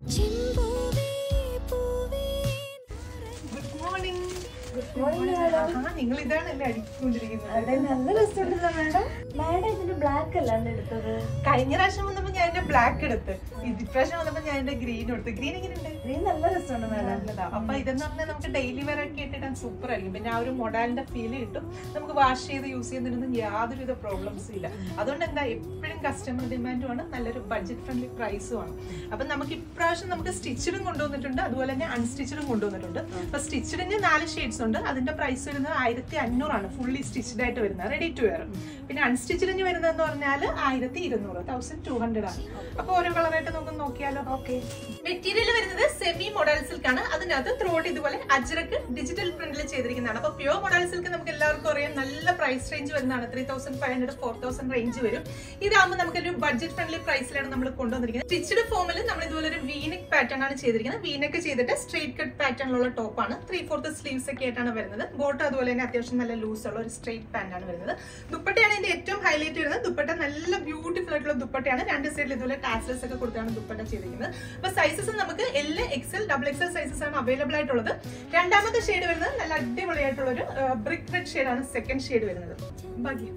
ചെമ്പൂവേ പൂവേ good morning morning, madam. നിങ്ങൾ ഇതാണ് എന്നെ അടിക്കൊണ്ടിരിക്കുന്നത് അതെ നല്ല രസമുണ്ടല്ലോ മാഡം മാഡം ഇതിന്റെ ബ്ലാക്ക് അല്ലാണ്ട് എടുത്തത് കഴിഞ്ഞ പ്രാവശ്യം വന്നപ്പോ ഞാൻ എന്റെ ബ്ലാക്ക് എടുത്ത് ഇത് ഇപ്രാവശ്യം വന്നപ്പോ ഞാൻ എന്റെ ഗ്രീൻ എടുത്ത് ഗ്രീൻ എങ്ങനെയുണ്ട് ഗ്രീൻ നല്ല രസമുണ്ട് മാഡം നല്ലതാ അപ്പൊ ഇതെന്ന് പറഞ്ഞാൽ നമുക്ക് ഡെയിലി വെയർ ഒക്കെ ഇട്ടിടാൻ സൂപ്പർ ആയിരിക്കും പിന്നെ ആ ഒരു മൊഡാലിന്റെ ഫീൽ കിട്ടും നമുക്ക് വാഷ് ചെയ്ത് യൂസ് ചെയ്യുന്നതിനൊന്നും യാതൊരുവിധ പ്രോബ്ലംസും ഇല്ല അതുകൊണ്ട് എന്താ എപ്പോഴും കസ്റ്റമർ ഡിമാൻഡും ആണ് നല്ലൊരു ബഡ്ജറ്റ് ഫ്രണ്ട്ലി പ്രൈസും ആണ് അപ്പൊ നമുക്ക് ഇപ്രാവശ്യം നമുക്ക് സ്റ്റിച്ചഡും കൊണ്ടുവന്നിട്ടുണ്ട് അതുപോലെ തന്നെ അൺസ്റ്റിച്ചഡും കൊണ്ടുവന്നിട്ടുണ്ട് അപ്പൊ സ്റ്റിച്ചഡിന് നാല് ഷെയ്ഡ്സ് ഉണ്ട് അതിന്റെ പ്രൈസ് വരുന്നത് ആയിരത്തി അഞ്ഞൂറാണ് ഫുള്ളി സ്റ്റിച്ച്ഡ് ആയിട്ട് വരുന്നത് റെഡി ടു വെയർ പിന്നെ അൺസ്റ്റിച്ചഡിന് വരുന്നതെന്ന് പറഞ്ഞാൽ ആയിരത്തി ഇരുന്നൂറ് തൗസൻഡ് ടു ഹൺഡ്രഡ് ആണ് അപ്പൊ ഓരോ കളറായിട്ട് നമുക്ക് നോക്കിയാലോ ഓക്കെ മെറ്റീരിയൽ വരുന്നത് സെമി മോഡൽ സിൽക്ക് ആണ് അതിനകത്ത് ത്രോട്ട് ഇതുപോലെ അജ്രക്ക് ഡിജിറ്റൽ പ്രിന്റിൽ ചെയ്തിരിക്കുന്നതാണ് അപ്പൊ പ്യോർ മോഡൽ സിൽക്ക് നമുക്ക് എല്ലാവർക്കും അറിയാം നല്ല പ്രൈസ് റേഞ്ച് വരുന്നതാണ് three thousand five hundred four thousand range വരും ഇതാകുമ്പോൾ നമുക്ക് ഒരു ബഡ്ജറ്റ് ഫ്രണ്ട്ലി പ്രൈസിലാണ് നമ്മൾ കൊണ്ടുവന്നിരിക്കുന്നത് സ്റ്റിച്ചഡ് ഫോമിൽ നമ്മൾ ഇതുപോലെ ഒരു വീനെക് പാറ്റേൺ ആണ് ചെയ്തിരിക്കുന്നത് വീനെക്ക് ചെയ്തിട്ട് സ്ട്രേറ്റ് കട്ട് പാറ്റേണിലുള്ള ടോപ്പാണ് ത്രീ ഫോർത്ത് സ്ലീവ്സ് ഒക്കെ ആയിട്ടാണ് വരുന്നത് ബോട്ട് അതുപോലെ തന്നെ അത്യാവശ്യം നല്ല ലൂസ് ഉള്ള ഒരു സ്ട്രേറ്റ് പാന്റ് ആണ് വരുന്നത് ദുപ്പട്ടയാണ് ഇതിന്റെ ഏറ്റവും ഹൈലൈറ്റ് വരുന്നത് ദുപ്പട്ട നല്ല ബ്യൂട്ടിഫുൾ ആയിട്ടുള്ള ദുപ്പട്ടയാണ് രണ്ട് സൈഡിൽ ഇതുപോലെ ടാസൽസ് ഒക്കെ കൊടുത്താണ് ദുപ്പട്ട ചെയ്തിരിക്കുന്നത് അപ്പൊ സൈസസ് നമുക്ക് L XL double XL sizes ആണ് അവൈലബിൾ ആയിട്ടുള്ളത് രണ്ടാമത്തെ ഷെയ്ഡ് വരുന്നത് നല്ല അടിപൊളിയായിട്ടുള്ള ഒരു ബ്രിക്ക് റെഡ് ഷെയ്ഡാണ് സെക്കൻഡ് ഷെയ്ഡ് വരുന്നത് ഭാഗ്യം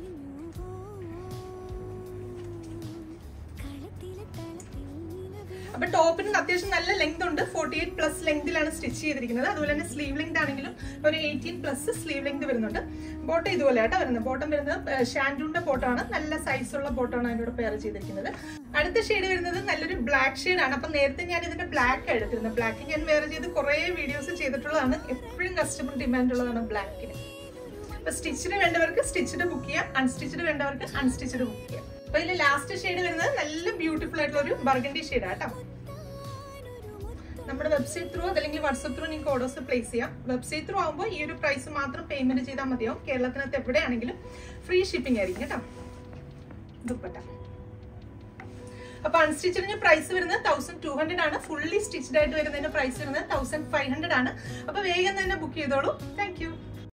കളത്തിലെ തളത്തിൽ നിലവ് അപ്പൊ ടോപ്പിന് അത്യാവശ്യം നല്ല ലെങ്ത് ഉണ്ട് ഫോർട്ടി എയ്റ്റ് പ്ലസ് ലെങ്തിലാണ് സ്റ്റിച്ച് ചെയ്തിരിക്കുന്നത് അതുപോലെ തന്നെ സ്ലീവ് ലെങ്ത് ആണെങ്കിലും ഒരു എയ്റ്റീൻ പ്ലസ് സ്ലീവ് ലെങ്ത് വരുന്നുണ്ട് ബോട്ടം ഇതുപോലെ ആട്ടോ വരുന്നത് ബോട്ടം വരുന്നത് ഷാൻഡൂന്റെ ബോട്ടമാണ് നല്ല സൈസുള്ള ബോട്ടമാണ് അതിനോട് പെയർ ചെയ്തിരിക്കുന്നത് അടുത്ത ഷെയ്ഡ് വരുന്നത് നല്ലൊരു ബ്ലാക്ക് ഷെയ്ഡ് ആണ് അപ്പൊ നേരത്തെ ഞാൻ ഇതിന്റെ ബ്ലാക്ക് എടുത്തിരുന്നത് ബ്ലാക്ക് ഞാൻ വേറെ ചെയ്ത് കുറെ വീഡിയോസ് ചെയ്തിട്ടുള്ളതാണ് എപ്പോഴും കസ്റ്റമർ ഡിമാൻഡ് ഉള്ളതാണ് ബ്ലാക്കിന് അപ്പൊ സ്റ്റിച്ചിന് വേണ്ടവർക്ക് സ്റ്റിച്ചിന് ബുക്ക് ചെയ്യാം അൺസ്റ്റിച്ചിന് വേണ്ടവർക്ക് അൺസ്റ്റിച്ചിന് ബുക്ക് ചെയ്യാം അപ്പൊ ഇതിൽ ലാസ്റ്റ് ഷെയ്ഡ് വരുന്നത് നല്ല ബ്യൂട്ടിഫുൾ ആയിട്ടുള്ള ഒരു ബർഗണ്ടി ഷെയ്ഡ് ആട്ടോ നമ്മുടെ വെബ്സൈറ്റ് ത്രൂ അതല്ലെങ്കിൽ വാട്സപ്പ് ത്രൂ നിങ്ങൾക്ക് ഓർഡേഴ്സ് പ്ലേസ് ചെയ്യാം വെബ്സൈറ്റ് ത്രൂ ആകുമ്പോൾ ഈ ഒരു പ്രൈസ് മാത്രം പേയ്മെന്റ് ചെയ്താൽ മതിയാവും കേരളത്തിനകത്ത് എവിടെയാണെങ്കിലും ഫ്രീ ഷിപ്പിംഗ് ആയിരിക്കും കേട്ടോ ദുപ്പട്ട അപ്പൊ അൺസ്റ്റിച്ചിന് പ്രൈസ് വരുന്നത് തൗസൻഡ് ടു ഹൺഡ്രഡ് ആണ് ഫുള്ളി സ്റ്റിച്ച്ഡ് ആയിട്ട് വരുന്നതിന്റെ പ്രൈസ് വരുന്നത് തൗസൻഡ് ഫൈവ് ഹൺഡ്രഡ് ആണ് അപ്പൊ വേഗം തന്നെ ബുക്ക് ചെയ്തോളൂ താങ്ക് യു